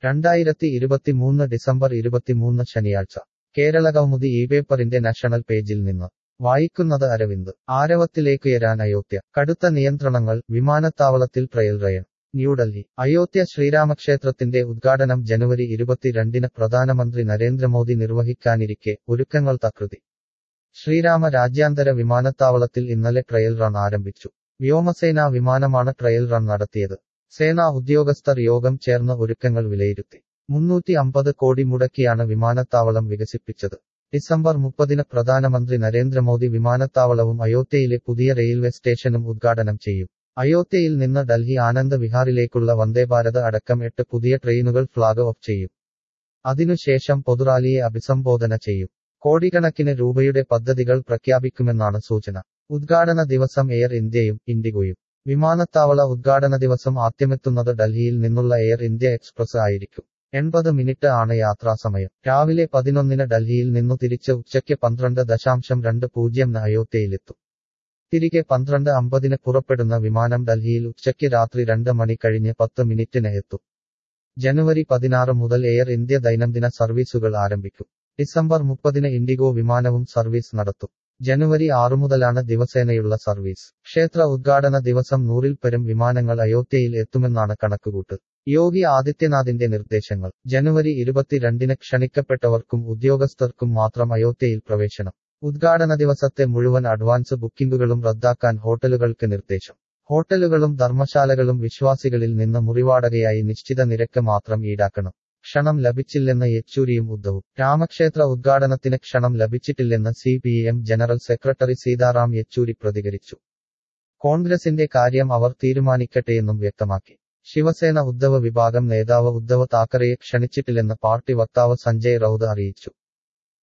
രണ്ടായിരത്തി ഇരുപത്തിമൂന്ന് ഡിസംബർ ഇരുപത്തിമൂന്ന് ശനിയാഴ്ച കേരള കൗമുദി ഈ പേപ്പറിന്റെ നാഷണൽ പേജിൽ നിന്ന് വായിക്കുന്നത് അരവിന്ദ് ആരവത്തിലേക്കുയരാൻ അയോധ്യ കടുത്ത നിയന്ത്രണങ്ങൾ വിമാനത്താവളത്തിൽ ട്രയൽ റയൺ ന്യൂഡൽഹി അയോധ്യ ശ്രീരാമക്ഷേത്രത്തിന്റെ ഉദ്ഘാടനം ജനുവരി ഇരുപത്തിരണ്ടിന് പ്രധാനമന്ത്രി നരേന്ദ്രമോദി നിർവഹിക്കാനിരിക്കെ ഒരുക്കങ്ങൾ തകൃതി ശ്രീരാമ രാജ്യാന്തര വിമാനത്താവളത്തിൽ ഇന്നലെ ട്രയൽ റൺ ആരംഭിച്ചു വ്യോമസേനാ വിമാനമാണ് ട്രയൽ റൺ നടത്തിയത് സേനാ ഉദ്യോഗസ്ഥർ യോഗം ചേർന്ന് ഒരുക്കങ്ങൾ വിലയിരുത്തി മുന്നൂറ്റി അമ്പത് കോടി മുടക്കിയാണ് വിമാനത്താവളം വികസിപ്പിച്ചത് ഡിസംബർ മുപ്പതിന് പ്രധാനമന്ത്രി നരേന്ദ്രമോദി വിമാനത്താവളവും അയോധ്യയിലെ പുതിയ റെയിൽവേ സ്റ്റേഷനും ഉദ്ഘാടനം ചെയ്യും അയോധ്യയിൽ നിന്ന് ഡൽഹി ആനന്ദ് വിഹാറിലേക്കുള്ള വന്ദേഭാരത് അടക്കം എട്ട് പുതിയ ട്രെയിനുകൾ ഫ്ളാഗ് ഓഫ് ചെയ്യും അതിനുശേഷം പൊതുറാലിയെ അഭിസംബോധന ചെയ്യും കോടിക്കണക്കിന് രൂപയുടെ പദ്ധതികൾ പ്രഖ്യാപിക്കുമെന്നാണ് സൂചന ഉദ്ഘാടന ദിവസം എയർ ഇന്ത്യയും ഇൻഡിഗോയും വിമാനത്താവള ഉദ്ഘാടന ദിവസം ആദ്യമെത്തുന്നത് ഡൽഹിയിൽ നിന്നുള്ള എയർ ഇന്ത്യ എക്സ്പ്രസ് ആയിരിക്കും എൺപത് മിനിറ്റ് ആണ് യാത്രാസമയം രാവിലെ പതിനൊന്നിന് ഡൽഹിയിൽ നിന്നു തിരിച്ച് ഉച്ചയ്ക്ക് പന്ത്രണ്ട് ദശാംശം രണ്ട് പൂജ്യം അയോധ്യയിലെത്തും തിരികെ പന്ത്രണ്ട് അമ്പതിന് പുറപ്പെടുന്ന വിമാനം ഡൽഹിയിൽ ഉച്ചയ്ക്ക് രാത്രി രണ്ട് മണി കഴിഞ്ഞ് പത്ത് മിനിറ്റിന് എത്തും ജനുവരി പതിനാറ് മുതൽ എയർ ഇന്ത്യ ദൈനംദിന സർവീസുകൾ ആരംഭിക്കും ഡിസംബർ മുപ്പതിന് ഇൻഡിഗോ വിമാനവും സർവീസ് നടത്തും ജനുവരി ആറു മുതലാണ് ദിവസേനയുള്ള സർവീസ് ക്ഷേത്ര ഉദ്ഘാടന ദിവസം നൂറിൽ പരം വിമാനങ്ങൾ അയോധ്യയിൽ എത്തുമെന്നാണ് കണക്കുകൂട്ട് യോഗി ആദിത്യനാഥിന്റെ നിർദ്ദേശങ്ങൾ ജനുവരി ഇരുപത്തിരണ്ടിന് ക്ഷണിക്കപ്പെട്ടവർക്കും ഉദ്യോഗസ്ഥർക്കും മാത്രം അയോധ്യയിൽ പ്രവേശനം ഉദ്ഘാടന ദിവസത്തെ മുഴുവൻ അഡ്വാൻസ് ബുക്കിംഗുകളും റദ്ദാക്കാൻ ഹോട്ടലുകൾക്ക് നിർദ്ദേശം ഹോട്ടലുകളും ധർമ്മശാലകളും വിശ്വാസികളിൽ നിന്ന് മുറിവാടകയായി നിശ്ചിത നിരക്ക് മാത്രം ഈടാക്കണം ക്ഷണം ലഭിച്ചില്ലെന്ന് യെച്ചൂരിയും ഉദ്ധവും രാമക്ഷേത്ര ഉദ്ഘാടനത്തിന് ക്ഷണം ലഭിച്ചിട്ടില്ലെന്ന് C P M general secretary Sitaram Yechury പ്രതികരിച്ചു കോൺഗ്രസിന്റെ കാര്യം അവർ തീരുമാനിക്കട്ടെയെന്നും വ്യക്തമാക്കി ശിവസേന ഉദ്ധവ് വിഭാഗം നേതാവ് ഉദ്ധവ് താക്കറെയെ ക്ഷണിച്ചിട്ടില്ലെന്ന് പാർട്ടി വക്താവ് സഞ്ജയ് റൌത് അറിയിച്ചു